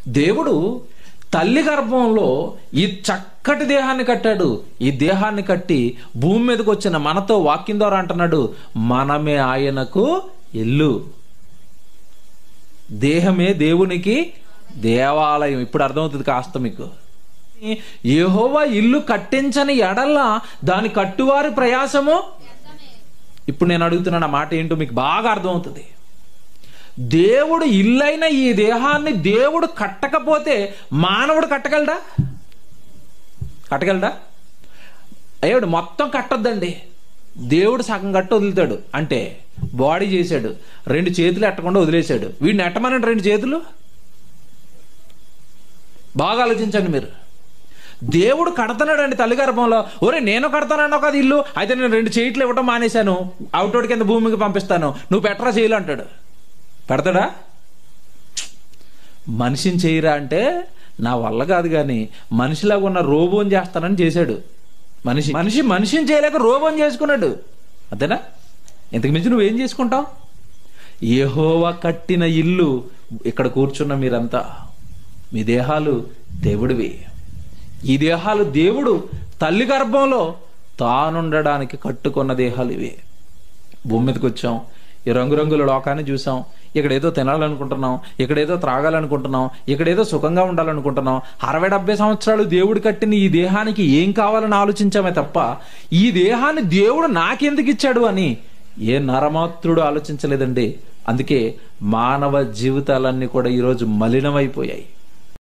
దేవుడు తల్లి గర్భంలో ఈ చక్కటి దేహాన్ని కట్టాడు ఈ దేహాన్ని కట్టి భూమి మీదకి వచ్చిన మనతో వాక్యం ద్వారా అంటున్నాడు మనమే ఆయనకు ఇల్లు దేహమే దేవునికి దేవాలయం ఇప్పుడు అర్థమవుతుంది కాస్త మీకు యెహోవా ఇల్లు కట్టించని ఎడల్లా దాని కట్టువారి ప్రయాసము ఇప్పుడు నేను అడుగుతున్నాను ఆ మాట ఏంటో మీకు బాగా అర్థమవుతుంది దేవుడు ఇల్లైన ఈ దేహాన్ని దేవుడు కట్టకపోతే మానవుడు కట్టగలడా కట్టగలడా అయ్యాడు మొత్తం కట్టొద్దండి దేవుడు సగం కట్ట వదులుతాడు అంటే బాడీ చేశాడు రెండు చేతులు ఎట్టకుండా వదిలేశాడు వీడిని ఎట్టమనండి రెండు చేతులు బాగా ఆలోచించండి మీరు దేవుడు కడతాడండి తల్లి గర్భంలో ఒరే నేను కడతానన్నా కదా ఇల్లు అయితే నేను రెండు చేతులు ఇవ్వటం మానేశాను అవుటోడి కింద భూమికి పంపిస్తాను నువ్వు పెట్టరా చేయలు అంటాడు పెడతాడా మనిషిని చేయరా అంటే నా వల్ల కాదు కానీ మనిషిలాగా ఉన్న రోబోని చేస్తానని చేశాడు మనిషి మనిషి మనిషిని చేయలేక రోబోని చేసుకున్నాడు అంతేనా ఇంతకు మించి నువ్వేం చేసుకుంటావు ఏహోవా కట్టిన ఇల్లు ఇక్కడ కూర్చున్న మీరంతా మీ దేహాలు దేవుడివి ఈ దేహాలు దేవుడు తల్లి గర్భంలో తానుండడానికి కట్టుకున్న దేహాలు ఇవే భూమి మీదకి వచ్చాం ఈ రంగురంగుల లోకాన్ని చూసాం ఇక్కడేదో తినాలనుకుంటున్నాం ఇక్కడేదో త్రాగాలనుకుంటున్నాం ఇక్కడేదో సుఖంగా ఉండాలనుకుంటున్నాం అరవై డెబ్బై సంవత్సరాలు దేవుడు కట్టిన ఈ దేహానికి ఏం కావాలని ఆలోచించామే తప్ప ఈ దేహాన్ని దేవుడు నాకెందుకు ఇచ్చాడు అని ఏ నరమాత్రుడు ఆలోచించలేదండి అందుకే మానవ జీవితాలన్నీ కూడా ఈరోజు మలినమైపోయాయి